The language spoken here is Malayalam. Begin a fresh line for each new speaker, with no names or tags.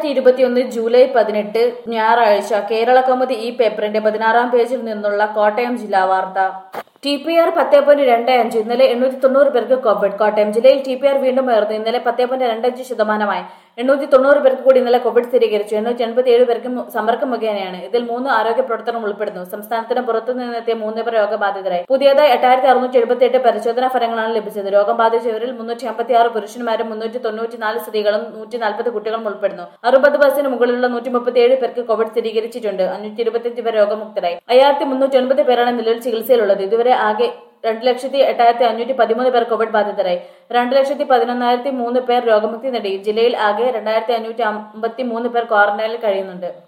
രണ്ടായിരത്തി ഇരുപത്തിയൊന്ന് ജൂലൈ പതിനെട്ട് ഞായറാഴ്ച കേരള കൗമുദി ഈ പേപ്പറിന്റെ പതിനാറാം പേജിൽ നിന്നുള്ള കോട്ടയം ജില്ലാ വാർത്ത ടി പി ആർ പത്ത് പോയിന്റ് രണ്ട് അഞ്ച് ഇന്നലെ എണ്ണൂറ്റി തൊണ്ണൂറ് പേർക്ക് കോവിഡ് കോട്ടയം ജില്ലയിൽ ടി പി ആർ വീണ്ടും ഉയർന്നു ഇന്നലെ പത്ത് പോയിന്റ് രണ്ടഞ്ച് ശതമാനമായി എണ്ണൂറ്റി തൊണ്ണൂറ് പേർക്ക് കൂടി ഇന്നലെ കോവിഡ് സ്ഥിരീകരിച്ചു എണ്ണൂറ്റി എൺപത്തി ഏഴ് പേർക്ക് മു- സമ്പർക്കം മുഖേനയാണ് ഇതിൽ മൂന്ന് ആരോഗ്യ പ്രവർത്തനം ഉൾപ്പെടുന്നു സംസ്ഥാനത്തിന് പുറത്തു നിന്നെത്തിയ മൂന്ന് പേർ രോഗബാധിതരായി പുതിയതായി എട്ടായിരത്തി അറുന്നൂറ്റി എഴുപത്തി എട്ട് പരിശോധനാ ഫലങ്ങളാണ് ലഭിച്ചത് രോഗം ബാധിച്ചവരിൽ മുന്നൂറ്റി അമ്പത്തി ആറ് പുരുഷന്മാരും മുന്നൂറ്റി തൊണ്ണൂറ്റി നാല് സ്ത്രീകളും നൂറ്റി നാൽപ്പത് കുട്ടികളും ഉൾപ്പെടുന്നു അറുപത് വയസ്സിന് മുകളിലുള്ള നൂറ്റി മുപ്പത്തി ഏഴ് പേർക്ക് കോവിഡ് സ്ഥിരീകരിച്ചിട്ടുണ്ട് അഞ്ഞൂറ്റി ഇരുപത്തിയഞ്ച് പേർ രോഗമുക്തരായി അയ്യായിരത്തി മുന്നൂറ്റി ഒൻപത് പേരാണ് നിലവിൽ ചികിത്സയിലുള്ളത് ഇതുവരെ ആകെ രണ്ട് ലക്ഷത്തി എട്ടായിരത്തി അഞ്ഞൂറ്റി പതിമൂന്ന് പേർ കോവിഡ് ബാധിതരായി രണ്ട് ലക്ഷത്തി പതിനൊന്നായിരത്തി മൂന്ന് പേർ രോഗമുക്തി നേടി ജില്ലയിൽ ആകെ രണ്ടായിരത്തി അഞ്ഞൂറ്റി അമ്പത്തി മൂന്ന് പേർ ക്വാറന്റൈനിൽ കഴിയുന്നുണ്ട്